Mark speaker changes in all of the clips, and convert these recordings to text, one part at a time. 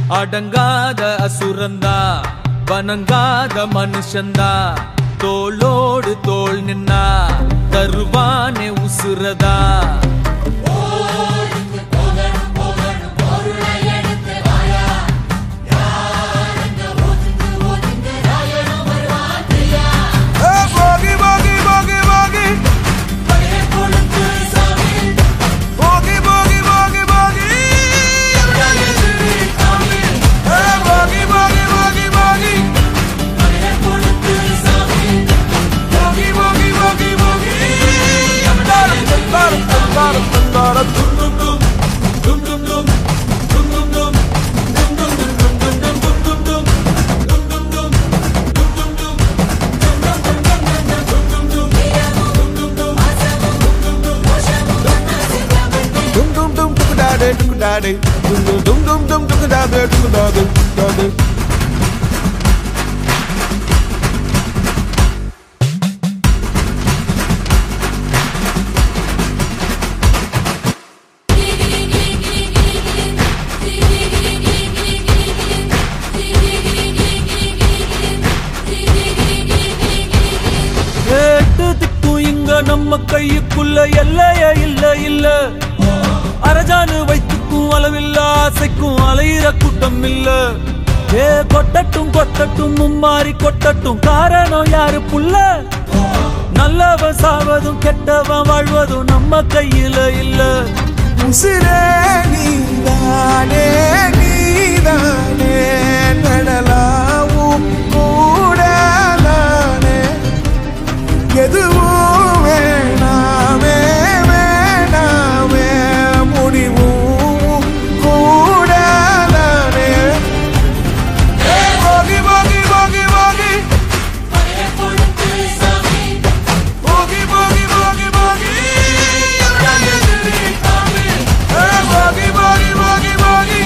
Speaker 1: அடங்காத அசுரந்தா வணங்காத மனுஷந்தா தோளோடு தோள் நின்னா தருவானே உசுரதா
Speaker 2: Hey, boogie, boogie, boogie, boogie. Boogie, boogie, boogie, boogie. Hey, boogie, boogie, boogie, boogie. Boogie, boogie, boogie, boogie. Dum, dum, dum, dum, dum, dum, dum, dum.
Speaker 1: Dum dum dum, dum dum dum, dum dum dum, dum dum dum, dum dum dum, dum dum dum, dum dum dum,
Speaker 2: Dum, dum, dum, dum-a-da-da, dum-a-da-da. Dum, dum, dum, dum, dum, dum-a-da-da, dum-a-da-da, dum-a-da.
Speaker 1: எட்டு திக்கும் இங்க நம்ம கையுக்குள்ள எல்லைய இல்ல இல்ல அரஜானு வைத்துக்கும் அளவில்ல ஆசைக்கும் அலையிற கூட்டம் இல்ல ஏ கொட்டட்டும் கொட்டட்டும் மும்மாறி கொட்டட்டும் காரணம் யாரு புள்ள நல்லவன் சாவதும் கெட்டவன் வாழ்வதும் நம்ம கையில இல்ல
Speaker 2: உசிரே நீதானே நீதானே நடலாவும் கூடலானே எதுவும் வேணாமே வேணாமே முடிவும் கூடலானே போகி போகி போகி போகி போகி போகி போகி போகி Hey, boogie, boogie, boogie, boogie.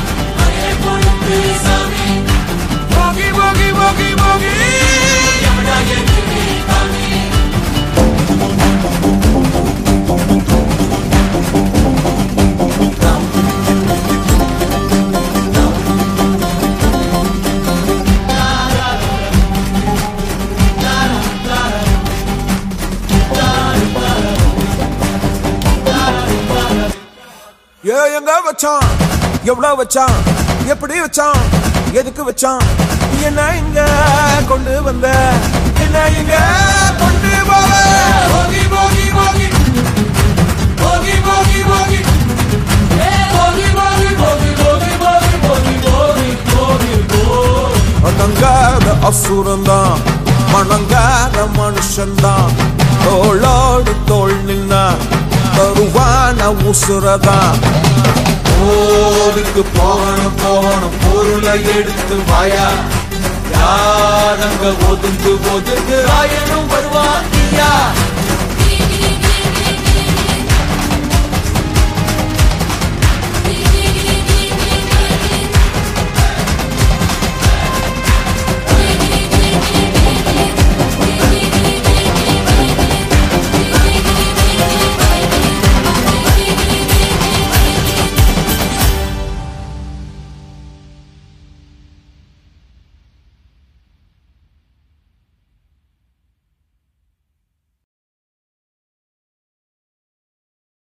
Speaker 2: Boogie, boogie, boogie, boogie. ஏ எங்க வச்சான் எவ்வளவு வச்சான் எப்படி வச்சான் எதுக்கு வச்சான் என்ன இங்க கொண்டு வந்த என்ன இங்க கொண்டு போவ போகி போகி போகி போகி போகி போகி போகி போகி போகி போகி போகி போகி போகி போகி அடங்காத அசுரந்தான் மணங்காத மனுஷன்தான் தோளோடு தோள் நின்னா தருவான உசுரதான்
Speaker 1: போருக்கு போகணும் போகணும் பொருளை எடுத்து வாயா யார் அங்க ஒதுங்கு ஒதுங்கு ஆயனும் வருவான் நீயா